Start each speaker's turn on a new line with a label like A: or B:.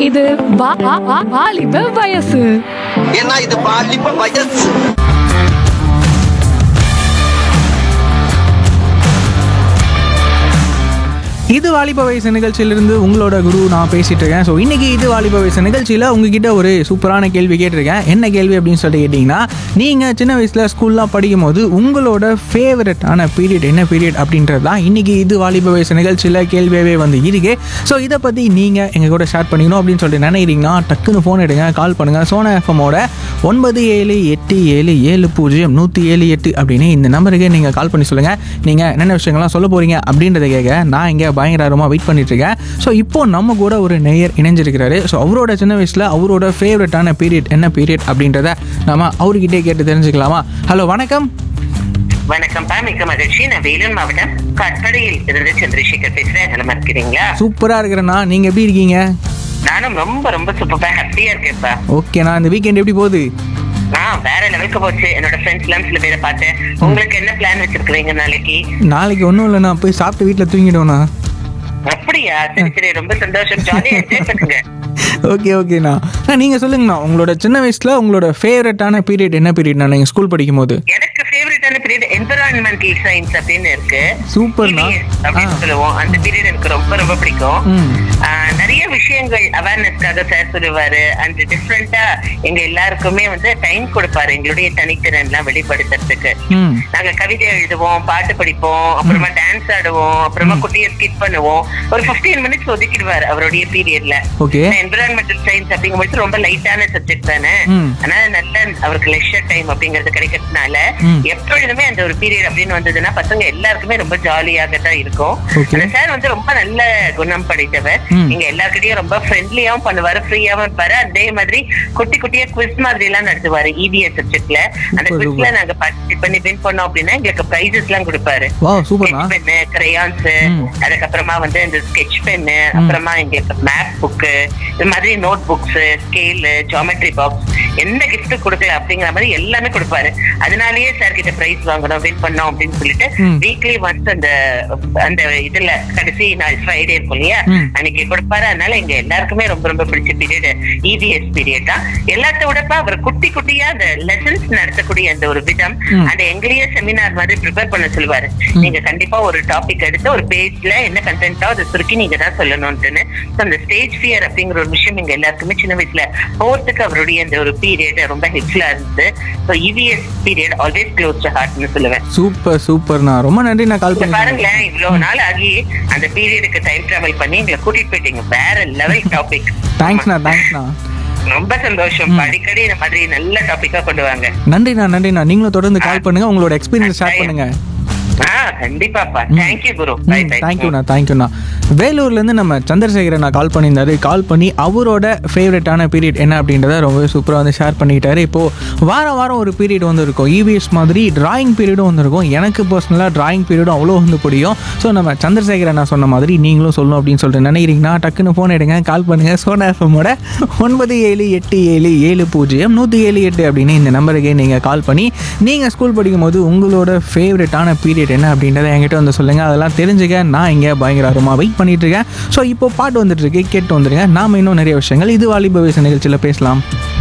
A: இது வா- வா- வா- வாலிப வயசு
B: ஏன்னா இது பாலிப்ப வயசு
C: இது வாலிப வயசு நிகழ்ச்சியிலிருந்து உங்களோட குரு நான் பேசிட்டு இருக்கேன் ஸோ இன்னைக்கு இது வாலிப வயசு நிகழ்ச்சியில் உங்ககிட்ட ஒரு சூப்பரான கேள்வி கேட்டிருக்கேன் என்ன கேள்வி அப்படின்னு சொல்லிட்டு கேட்டிங்கன்னா நீங்கள் சின்ன வயசில் ஸ்கூல்லாம் படிக்கும் போது உங்களோட ஃபேவரட்டான பீரியட் என்ன பீரியட் அப்படின்றது தான் இன்னைக்கு இது வாலிப வயசு நிகழ்ச்சியில் கேள்வியாகவே வந்து இருக்கு ஸோ இதை பற்றி நீங்கள் எங்கள் கூட ஷேர் பண்ணிக்கணும் அப்படின்னு சொல்லிட்டு நினைக்கிறீங்கன்னா டக்குன்னு ஃபோன் எடுங்க கால் பண்ணுங்கள் சோனா எஃப்எம்மோட ஒன்பது ஏழு எட்டு ஏழு ஏழு பூஜ்ஜியம் நூற்றி ஏழு எட்டு அப்படின்னு இந்த நம்பருக்கு நீங்கள் கால் பண்ணி சொல்லுங்கள் நீங்கள் என்னென்ன விஷயங்கள்லாம் சொல்ல போகிறீங்க அப்படின்றத கேட்க நான் இங்கே பயங்கரமாக வெயிட் பண்ணிட்டு இருக்கேன் ஸோ இப்போ நம்ம கூட ஒரு நேயர் இணைஞ்சிருக்கிறாரு ஸோ அவரோட சின்ன வயசில் அவரோட ஃபேவரட்டான பீரியட் என்ன பீரியட் அப்படின்றத நம்ம அவர்கிட்டே கேட்டு தெரிஞ்சுக்கலாமா ஹலோ வணக்கம்
D: வணக்கம் பா மிக்க மகிழ்ச்சி நான் வேலூர் மாவட்டம் கட்படையில் இருந்து சந்திரசேகர் பேசுறேன் நல்லா இருக்கிறீங்களா
C: சூப்பராக இருக்கிறேண்ணா நீங்கள் எப்படி இருக்கீங்க
D: நானும் ரொம்ப ரொம்ப சூப்பரா ஹாப்பியா இருக்கேன்ப்பா
C: ஓகேண்ணா இந்த வீக்கெண்ட் எப்படி போகுது
D: நான் வேற லெவலுக்கு போச்சு என்னோட ஃப்ரெண்ட்ஸ் எல்லாம் சில பேரை பார்த்தேன் உங்களுக்கு என்ன பிளான் வச்சிருக்கீங்க நாளைக்கு
C: நாளைக்கு ஒன்றும் இல்லைண்ணா போய் சாப்பிட்டு வீட்டில் தூங்கிடுவோண்ணா
D: அப்படியா சரி சரி ரொம்ப சந்தோஷம் ஜாலியா என்ஜாய் பண்ணுங்க
C: ஓகே ஓகேண்ணா அண்ணா நீங்கள் சொல்லுங்கண்ணா உங்களோட சின்ன வயசில் உங்களோட ஃபேவரட்டான பீரியட் என்ன பீரியட்ண்ணா நீங்கள் ஸ்கூல் படிக்கும் போது
D: எனக்கு ஃபேவரட்டான பீரியட் என்விரான்மெண்டல் சயின்ஸ் அப்படின்னு இருக்கு
C: சூப்பர்ண்ணா.
D: EVS அப்படின்னு
C: ஆ.
D: சொல்லுவோம் அந்த பீரியட் எனக்கு ரொம்ப ரொம்ப பிடிக்கும்
C: ம்
D: ஆஹ் நிறைய விஷயங்கள் அவேர்னஸ்க்காக சார் சொல்லுவாரு அண்ட் டிஃப்ரெண்டா எங்க எல்லாருக்குமே வந்து டைம் கொடுப்பாரு எங்களுடைய தனித்திறன் எல்லாம் வெளிப்படுத்துறதுக்கு
C: ம்
D: நாங்க கவிதை எழுதுவோம் பாட்டு படிப்போம் அப்புறமா டான்ஸ் ஆடுவோம் அப்புறமா குட்டியை ஸ்கிட் பண்ணுவோம் ஒரு 15 மினிட்ஸ் ஒதுக்கிடுவாரு அவருடைய பீரியட்ல
C: ஓகே
D: என்விரான்மெண்டல் சயின்ஸ் அப்படிங்கும்போது ரொம்ப லைட்டான சப்ஜெக்ட் தானே
C: ம்.
D: ஆனா நல்ல அவருக்கு லெஷர் டைம் அப்படிங்கிறது கிடைக்கிறதுனால
C: ம்.
D: எப்பொழுதுமே அந்த ஒரு பீரியட் அப்படின்னு வந்ததுன்னா பசங்க எல்லாருக்குமே ரொம்ப ஜாலியாக தான் இருக்கும்
C: Okay.
D: அந்த சார் வந்து ரொம்ப நல்ல குணம் படைத்தவர்
C: ம்.
D: நீங்க எல்லார்கிட்டயும் ரொம்ப ஃப்ரெண்ட்லியாவும் பண்ணுவாரு ஃப்ரீயாவும் இருப்பாரு அதே மாதிரி குட்டி குட்டியா குவிஸ் மாதிரி எல்லாம் நடத்துவாரு இபிஎஸ் சப்ஜெக்ட்ல அந்த
C: Super,
D: குவிஸ்ல
C: super.
D: நாங்க பார்ட்டிசிபேட் பண்ணி வின் பண்ணோம் அப்படின்னா எங்களுக்கு பிரைசஸ் எல்லாம் கொடுப்பாரு
C: வா சூப்பர்ண்ணா
D: பென்னு கிரையான்ஸ்
C: ம்.
D: அதுக்கப்புறமா வந்து இந்த ஸ்கெட்ச் பென்னு அப்புறமா எங்களுக்கு மேப் புக்கு இது மாதிரி note books scale geometry box எந்த கிஃப்ட் கொடுக்கல அப்படிங்கிற மாதிரி எல்லாமே கொடுப்பாரு அதனாலயே சார் கிட்ட பிரைஸ் வாங்கணும் வின் பண்ணோம் அப்படின்னு சொல்லிட்டு
C: ம்.
D: வீக்லி ஒன்ஸ் அந்த அந்த இதுல கடைசி நாள் ஃப்ரைடே இருக்கும் இல்லையா
C: ம்.
D: அன்னைக்கு கொடுப்பாரு அதனால எங்க எல்லாருக்குமே ரொம்ப ரொம்ப பிடிச்ச பீரியட் இவிஎஸ் பீரியட் தான் எல்லாத்த விடப்ப அவர் குட்டி குட்டியா அந்த லெசன்ஸ் நடத்தக்கூடிய அந்த ஒரு விதம்
C: ம்.
D: அந்த எங்களையே செமினார் மாதிரி ப்ரிப்பேர் பண்ண சொல்லுவாரு நீங்க கண்டிப்பா ஒரு டாபிக் எடுத்து ஒரு பேஜ்ல என்ன கண்டென்ட்டோ அதை சுருக்கி நீங்க தான் சொல்லணும்ட்டுன்னு So, அந்த ஸ்டேஜ் ஃபியர் அப்படிங்கிற ஒரு விஷயம் எங்க எல்லாருக்குமே சின்ன வயசுல போறதுக்கு அவருடைய அந்த ஒரு பீரியட் ரொம்ப ஹெல்ப்ஃபுல்லா இருந்தது so EVS period always close to ஹார்ட்னு சொல்லுவேன்
C: சூப்பர் சூப்பர்ண்ணா ரொம்ப நன்றி நான் கால்
D: இப்ப
C: பண்ணி
D: பாருங்களேன் இவ்வளவு நாள் ஆகி அந்த பீரியடுக்கு டைம் டிராவல் பண்ணி எங்களை கூட்டிட்டு போயிட்டீங்க வேற லெவல் டாபிக்
C: தேங்க்ஸ்ண்ணா தேங்க்ஸ்ண்ணா
D: ரொம்ப சந்தோஷம் அடிக்கடி இந்த மாதிரி நல்ல டாபிக்கா கொண்டு வாங்க
C: நன்றிண்ணா நன்றிண்ணா நீங்களும் தொடர்ந்து கால் பண்ணுங்க உங்களோட எக்ஸ்பீரியன்ஸ் ஷேர் பண்ணுங்க
D: ஆ கண்டிப்பாப்பா தேங்க்யூ குரு பை பை
C: தேங்க்யூண்ணா தேங்க்யூண்ணா வேலூர்லேருந்து நம்ம சந்திரசேகரன் நான் கால் பண்ணியிருந்தாரு கால் பண்ணி அவரோட ஃபேவரட்டான பீரியட் என்ன அப்படின்றத ரொம்ப சூப்பராக வந்து ஷேர் பண்ணிக்கிட்டாரு இப்போது வாரம் வாரம் ஒரு பீரியட் வந்து இருக்கும் இபிஎஸ் மாதிரி டிராயிங் பீரியடும் வந்து இருக்கும் எனக்கு பர்சனலாக டிராயிங் பீரியடும் அவ்வளோ வந்து பிடிக்கும் ஸோ நம்ம சந்திரசேகரன் நான் சொன்ன மாதிரி நீங்களும் சொல்லணும் அப்படின்னு சொல்லிட்டு நினைக்கிறீங்கன்னா டக்குன்னு ஃபோன் எடுங்க கால் பண்ணுங்கள் சோனா எஃப்எம்மோட ஒன்பது ஏழு எட்டு ஏழு ஏழு பூஜ்ஜியம் நூற்றி ஏழு எட்டு அப்படின்னு இந்த நம்பருக்கு நீங்கள் கால் பண்ணி நீங்கள் ஸ்கூல் படிக்கும்போது உங்களோட ஃபேவரட்டான பீரியட் என்ன அப்படின்றத என்கிட்ட வந்து சொல்லுங்கள் அதெல்லாம் தெரிஞ்சுக்க நான் இங்கே பயங்கர அருமா வெயிட் பண்ணிட்டு இருக்கேன் ஸோ இப்போ பாட்டு வந்துட்டு இருக்கு கேட்டு வந்துருங்க நாம இன்னும் நிறைய விஷயங்கள் இது வாலிப வயசு நிகழ்ச்சியில் பேசலாம்